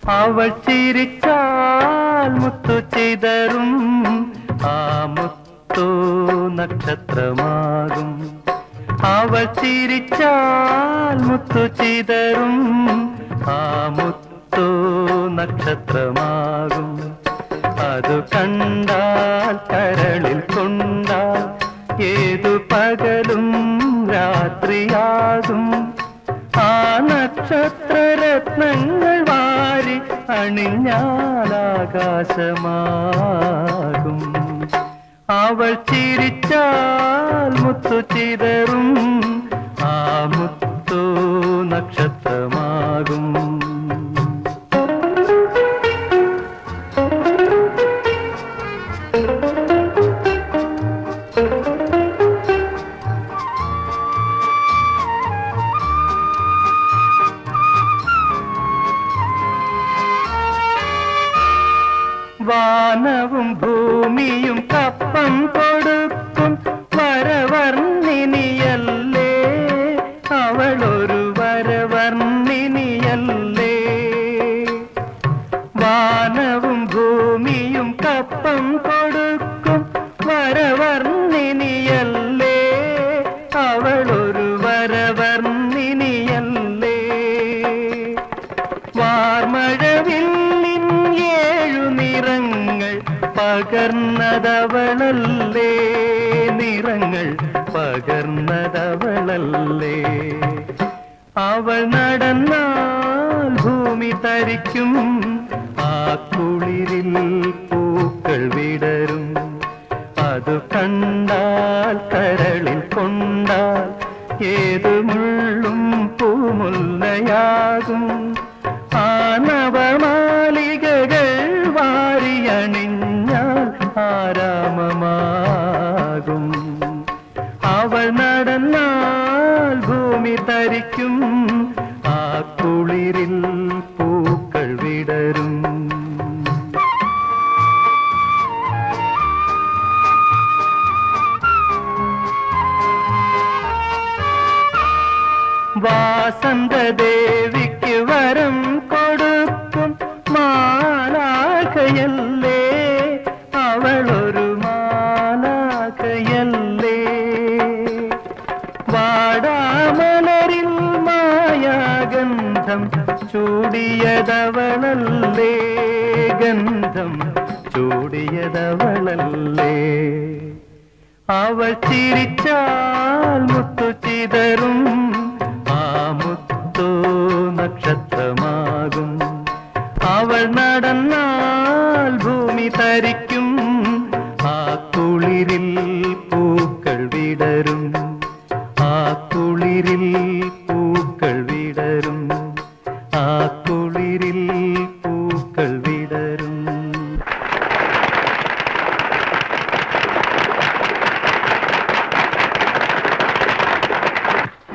അവൾ ചിരിച്ചാൽ മുത്തു ചിതറും ആ മുത്തു നക്ഷത്രമാകും അവൾ ചിരിച്ചാൽ മുത്തു ചിതറും ആ മുത്തു നക്ഷത്രമാകും അത് കണ്ടാൽ കരളിൽ കൊണ്ടാൽ ഏതു പകലും രാത്രിയാകും ആ നക്ഷത്രരത്നങ്ങൾ വാരി അണിഞ്ഞാലാകാശമാകും അവൾ ചിരിച്ചാൽ മുത്തു ചിതറും ആ മുത്തു നക്ഷത്രമാകും വാനവും ഭൂമിയും കപ്പം കൊടുക്കും വരവർണ്ണിനിയല്ലേ അവളൊരു വരവർണ്ണിനിയല്ലേ വാനവും ഭൂമിയും കപ്പം കൊടുക്കും വരവർണ്ണിനിയല്ലേ അവളൊരു വരവർണ്ണിനിയല്ലേ വാർമഴവില്ലിൻ ഏഴു നിറങ്ങൾ പകർന്നതവളല്ലേ നിറങ്ങൾ പകർന്നതവളല്ലേ അവൾ നടന്നാൽ ഭൂമി തരിക്കും ആ കുളിരിൽ പൂക്കൾ വിടരും അത് കണ്ടാൽ കരളിൽ കൊണ്ടാൽ ഏതു മുള്ളും പൂമുല്ലയാകും ആ നവമാലികകൾ വാരിയണിഞ്ഞാൽ ആരാമമാകും അവൾ നടന്നാൽ ഭൂമി തരിക്കും ആ കുളിരിൽ പൂക്കൾ വിടരും വാസന്തദേവിക്ക് വരം കൊടുക്കും മാലാഖയല്ലേ അവളൊരു മാലാഖയല്ലേ വാടാമലരിൽ മായാഗന്ധം ചൂടിയതവളല്ലേ ഗന്ധം ചൂടിയതവളല്ലേ അവൾ ചിരിച്ചാൽ മുത്തു ചിതറും ആ മുത്തു നക്ഷത്രമാകും അവൾ നടന്നാൽ ഭൂമി തരിക്കും ആ കുളിരിൽ